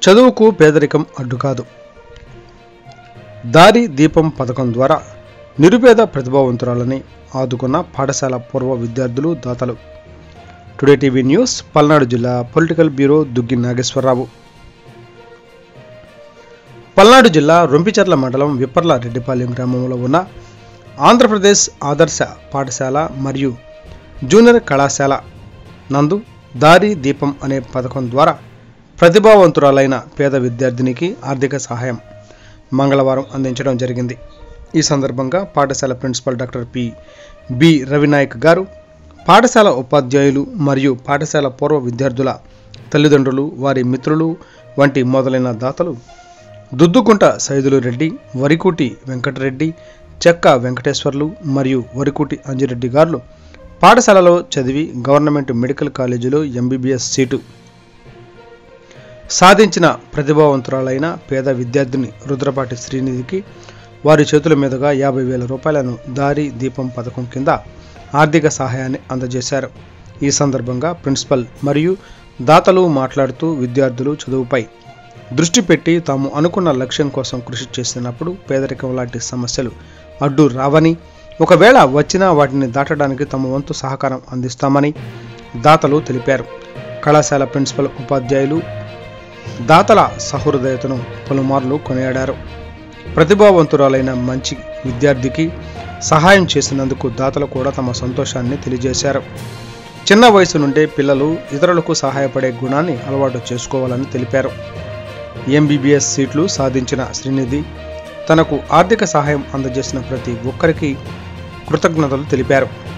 చదువుకు పేదరికం అడ్డు కాదు దారి దీపం పథకం ద్వారా నిరుపేద ప్రతిభావంతురాలని ఆదుకున్న పాఠశాల పూర్వ విద్యార్థులు దాతలు టుడే టీవీ న్యూస్ పల్నాడు జిల్లా పొలిటికల్ బ్యూరో దుగ్గి నాగేశ్వరరావు పల్నాడు జిల్లా రొంపిచెర్ల మండలం విప్పర్ల రెడ్డిపాలెం గ్రామంలో ఉన్న ఆంధ్రప్రదేశ్ ఆదర్శ పాఠశాల మరియు జూనియర్ కళాశాల నందు దారి దీపం అనే పథకం ద్వారా ప్రతిభావంతురాలైన పేద విద్యార్థినికి ఆర్థిక సహాయం మంగళవారం అందించడం జరిగింది ఈ సందర్భంగా పాఠశాల principal doctor P B Ravinayak గారు పాఠశాల ఉపాధ్యాయులు మరియు పాఠశాల పూర్వ విద్యార్థుల తల్లిదండ్రులు వారి మిత్రులు వంటి మొదలైన దాతలు దుద్దుకుంట సైదులు రెడ్డి వరికుటి వెంకటరెడ్డి చెక్క వెంకటేశ్వర్లు మరియు వరికుటి అంజిరెడ్డి గారు పాఠశాలలో చదివి గవర్నమెంట్ మెడికల్ కాలేజీలో ఎంబీబీఎస్ సీటు సాధించిన ప్రతిభావంతురాలైన పేద విద్యార్థిని రుద్రపాటి శ్రీనిధికి వారి చేతుల మీదుగా యాభై వేల రూపాయలను దారి దీపం పథకం కింద ఆర్థిక సహాయాన్ని అందజేశారు ఈ సందర్భంగా ప్రిన్సిపల్ మరియు దాతలు మాట్లాడుతూ విద్యార్థులు చదువుపై దృష్టి పెట్టి తాము అనుకున్న లక్ష్యం కోసం కృషి చేసినప్పుడు పేదరికం లాంటి సమస్యలు అడ్డు రావని ఒకవేళ వచ్చినా వాటిని దాటడానికి తమ వంతు సహకారం అందిస్తామని దాతలు తెలిపారు కళాశాల ప్రిన్సిపల్ ఉపాధ్యాయులు దాతల సహృదయతను పలుమార్లు కొనియాడారు ప్రతిభావంతురాలైన మంచి విద్యార్థికి సహాయం చేసినందుకు దాతలు కూడా తమ సంతోషాన్ని తెలియజేశారు చిన్న వయసు నుండే పిల్లలు ఇతరులకు సహాయపడే గుణాన్ని అలవాటు చేసుకోవాలని తెలిపారు ఎంబీబీఎస్ సీట్లు సాధించిన శ్రీనిధి తనకు ఆర్థిక సహాయం అందజేసిన ప్రతి ఒక్కరికి కృతజ్ఞతలు తెలిపారు